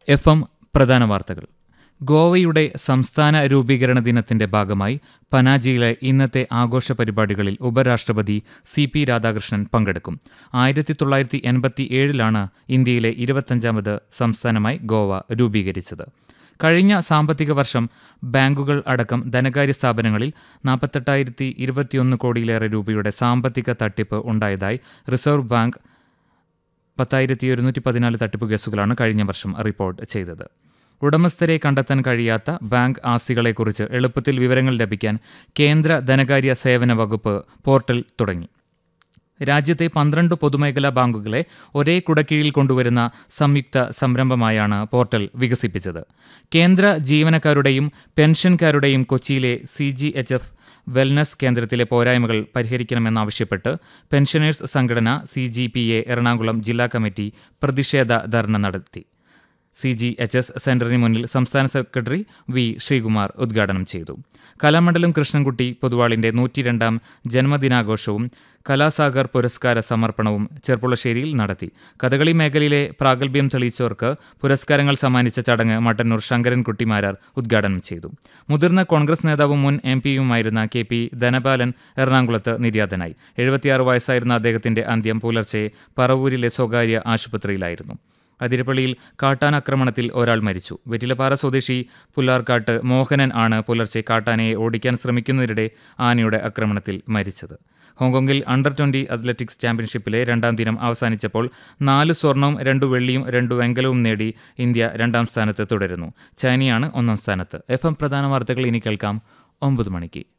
F M പ്രധാന വാർത്തകൾ ഗോവയുടെ സംസ്ഥാന രൂപീകരണ ദിനത്തിന്റെ ഭാഗമായി പനാജിയിലെ ഇന്നത്തെ ആഘോഷ പരിപാടികളിൽ ഉപരാഷ്ട്രപതി സി പി രാധാകൃഷ്ണൻ പങ്കെടുക്കും ആയിരത്തി തൊള്ളായിരത്തി എൺപത്തി ഏഴിലാണ് ഇന്ത്യയിലെ ഇരുപത്തഞ്ചാമത് സംസ്ഥാനമായി ഗോവ രൂപീകരിച്ചത് കഴിഞ്ഞ സാമ്പത്തിക വർഷം ബാങ്കുകൾ അടക്കം ധനകാര്യ സ്ഥാപനങ്ങളിൽ നാൽപ്പത്തെട്ടായിരത്തി ഇരുപത്തിയൊന്ന് കോടിയിലേറെ രൂപയുടെ സാമ്പത്തിക തട്ടിപ്പ് ഉണ്ടായതായി റിസർവ് ബാങ്ക് പത്തായിരത്തി ഒരുന്നൂറ്റി പതിനാല് തട്ടിപ്പ് കേസുകളാണ് കഴിഞ്ഞ വർഷം റിപ്പോർട്ട് ചെയ്തത് ഉടമസ്ഥരെ കണ്ടെത്താൻ കഴിയാത്ത ബാങ്ക് ആസ്തികളെക്കുറിച്ച് എളുപ്പത്തിൽ വിവരങ്ങൾ ലഭിക്കാൻ കേന്ദ്ര ധനകാര്യ സേവന വകുപ്പ് പോർട്ടൽ തുടങ്ങി രാജ്യത്തെ പന്ത്രണ്ട് പൊതുമേഖലാ ബാങ്കുകളെ ഒരേ കുടക്കീഴിൽ കൊണ്ടുവരുന്ന സംയുക്ത സംരംഭമായാണ് പോർട്ടൽ വികസിപ്പിച്ചത് കേന്ദ്ര ജീവനക്കാരുടെയും പെൻഷൻകാരുടെയും കൊച്ചിയിലെ C G H F wellness കേന്ദ്രത്തിലെ പോരായ്മകൾ പരിഹരിക്കണമെന്നാവശ്യപ്പെട്ട് പെൻഷനേഴ്സ് സംഘടന C G P A Ernakulam ജില്ലാ കമ്മിറ്റി പ്രതിഷേധ ധർണ നടത്തി സി ജി എച്ച് എസ് സെന്ററിന് മുന്നിൽ സംസ്ഥാന സെക്രട്ടറി വി ശ്രീകുമാർ ഉദ്ഘാടനം ചെയ്തു കലാമണ്ഡലം കൃഷ്ണൻകുട്ടി പൊതുവാളിന്റെ നൂറ്റിരണ്ടാം ജന്മദിനാഘോഷവും കലാസാഗർ പുരസ്കാര സമർപ്പണവും ചെർപ്പുളശ്ശേരിയിൽ നടത്തി കഥകളി മേഖലയിലെ പ്രാഗൽഭ്യം തെളിയിച്ചവർക്ക് പുരസ്കാരങ്ങൾ സമ്മാനിച്ച ചടങ്ങ് മട്ടന്നൂർ ശങ്കരൻകുട്ടി മാരാർ ഉദ്ഘാടനം ചെയ്തു മുതിർന്ന കോൺഗ്രസ് നേതാവും മുൻ എം പിയുമായിരുന്ന കെ പി ധനപാലൻ എറണാകുളത്ത് നിര്യാതനായി എഴുപത്തിയാറ് വയസ്സായിരുന്ന അദ്ദേഹത്തിന്റെ അന്ത്യം പുലർച്ചെ പറവൂരിലെ സ്വകാര്യ ആശുപത്രിയിലായിരുന്നു അതിരപ്പള്ളിയിൽ കാട്ടാനാക്രമണത്തിൽ ഒരാൾ മരിച്ചു വെറ്റിലപ്പാറ സ്വദേശി പുല്ലാർക്കാട്ട് മോഹനൻ ആണ് പുലർച്ചെ കാട്ടാനയെ ഓടിക്കാൻ ശ്രമിക്കുന്നതിനിടെ ആനയുടെ ആക്രമണത്തിൽ മരിച്ചത് ഹോങ്കോങ്ങിൽ അണ്ടർ ട്വന്റി അത്ലറ്റിക്സ് ചാമ്പ്യൻഷിപ്പിലെ രണ്ടാം ദിനം അവസാനിച്ചപ്പോൾ നാല് സ്വർണവും രണ്ട് വെള്ളിയും രണ്ട് വെങ്കലവും നേടി ഇന്ത്യ രണ്ടാം സ്ഥാനത്ത് തുടരുന്നു ചൈനയാണ് ഒന്നാം സ്ഥാനത്ത് എഫ് എം പ്രധാന വാർത്തകൾ ഇനി കേൾക്കാം ഒമ്പത് മണിക്ക്